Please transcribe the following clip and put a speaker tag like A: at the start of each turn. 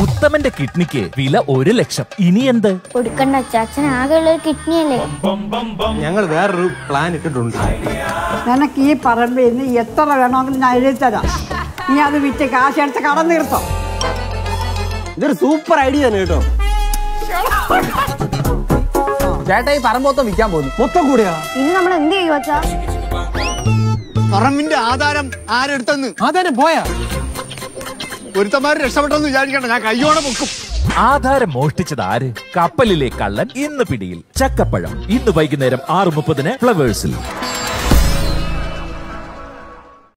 A: ഉത്തമന്റെ കിഡ്നിക്ക് വില ഒരു ലക്ഷം ഇനി എന്ത്
B: കൊടുക്കണ്ട അച്ഛൻ ആകെയുള്ള ഒരു കിഡ്നിയല്ലേ
C: ഞങ്ങൾ വേറൊരു പ്ലാൻ ഇട്ടിട്ടുണ്ട്
D: നിനക്ക് ഈ പറമ്പിൽ നിന്ന് എത്ര വേണമെങ്കിലും ഞാൻ എഴുതി തരാം നീ അത് വിറ്റ് കാശെടുത്ത് കടം തീർത്തോ
C: ഇതൊരു സൂപ്പർ ഐഡിയ തന്നെ കേട്ടോ
E: ചേട്ടാ ഈ പറമ്പൊത്തം വിൽക്കാൻ പോകുന്നു
C: മൊത്തം കൂടിയാ
B: ഇനി നമ്മൾ എന്ത് ചെയ്യും അച്ഛാ
F: പറമ്പിന്റെ ആധാരം ആരെടുത്തെന്ന്
C: ആധാരം പോയാ
F: ഒരുത്തന്മാര് രക്ഷപ്പെട്ടെന്ന് വിചാരിക്കണ്ട ഞാൻ കയ്യോടെ പൊക്കും
A: ആധാരം മോഷ്ടിച്ചത് ആര് കപ്പലിലെ കള്ളൻ ഇന്ന് പിടിയിൽ ചക്കപ്പഴം ഇന്ന് വൈകുന്നേരം ആറ് മുപ്പതിന് ഫ്ലവേഴ്സിൽ